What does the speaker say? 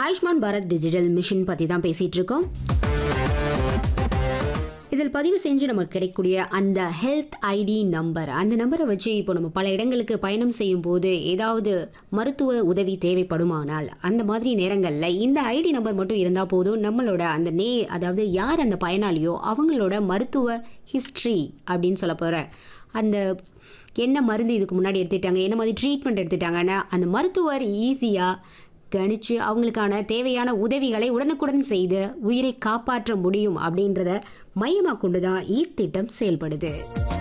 Ayushman Bharat digital mission பற்றி தான் பேசிகிட்டு இருக்கோம் இதில் பதிவு செஞ்சு நமக்கு கிடைக்கக்கூடிய அந்த ஹெல்த் ஐடி நம்பர் அந்த நம்பரை வச்சு இப்போ நம்ம பல இடங்களுக்கு பயணம் செய்யும் போது ஏதாவது மருத்துவ உதவி தேவைப்படுமானால் அந்த மாதிரி நேரங்களில் இந்த ஐடி நம்பர் மட்டும் இருந்தால் போதும் நம்மளோட அந்த நே அதாவது யார் அந்த பயனாளியோ அவங்களோட மருத்துவ ஹிஸ்ட்ரி அப்படின்னு சொல்ல போகிற அந்த என்ன மருந்து இதுக்கு முன்னாடி எடுத்துட்டாங்க என்ன மாதிரி ட்ரீட்மெண்ட் எடுத்துட்டாங்கன்னா அந்த மருத்துவர் ஈஸியாக கணிச்சு அவங்களுக்கான தேவையான உதவிகளை உடனுக்குடன் செய்து உயிரை காப்பாற்ற முடியும் அப்படின்றத மையமாக கொண்டு தான் இத்திட்டம் செயல்படுது